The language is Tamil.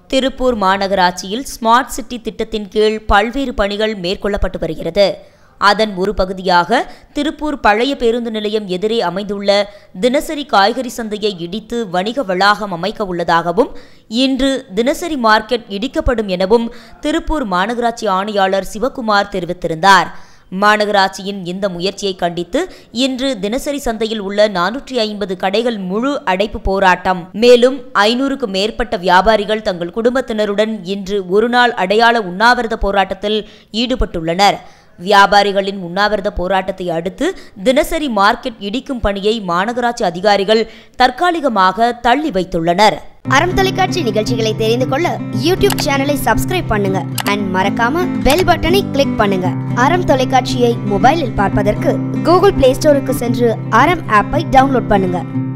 திருப்பூர் மாநகராட்சியில் ஸ்மார்ட் சிட்டி திட்டத்தின் கீழ் பல்வேறு பணிகள் மேற்கொள்ளப்பட்டு வருகிறது அதன் ஒரு பகுதியாக திருப்பூர் பழைய பேருந்து நிலையம் எதிரே அமைந்துள்ள தினசரி காய்கறி சந்தையை இடித்து வணிக வளாகம் அமைக்க உள்ளதாகவும் இன்று தினசரி மார்க்கெட் இடிக்கப்படும் எனவும் திருப்பூர் மாநகராட்சி ஆணையாளர் சிவக்குமார் தெரிவித்திருந்தார் மாநகராட்சியின் இந்த முயற்சியை கண்டித்து இன்று தினசரி சந்தையில் உள்ள நானூற்றி ஐம்பது கடைகள் முழு அடைப்பு போராட்டம் மேலும் ஐநூறுக்கு மேற்பட்ட வியாபாரிகள் தங்கள் குடும்பத்தினருடன் இன்று ஒருநாள் அடையாள உண்ணாவிரத போராட்டத்தில் ஈடுபட்டுள்ளனர் வியாபாரிகளின் உண்ணாவிரத போராட்டத்தை அடுத்து தினசரி மார்க்கெட் இடிக்கும் பணியை மாநகராட்சி அதிகாரிகள் தற்காலிகமாக தள்ளி வைத்துள்ளனர் அறம் தொலைக்காட்சி நிகழ்ச்சிகளை தெரிந்து கொள்ள யூடியூப் சேனலை சப்ஸ்கிரைப் பண்ணுங்க அண்ட் மறக்காம பெல் பட்டனை கிளிக் பண்ணுங்க அறம் தொலைக்காட்சியை மொபைலில் பார்ப்பதற்கு கூகுள் பிளே ஸ்டோருக்கு சென்று அறம் ஆப்பை டவுன்லோட் பண்ணுங்க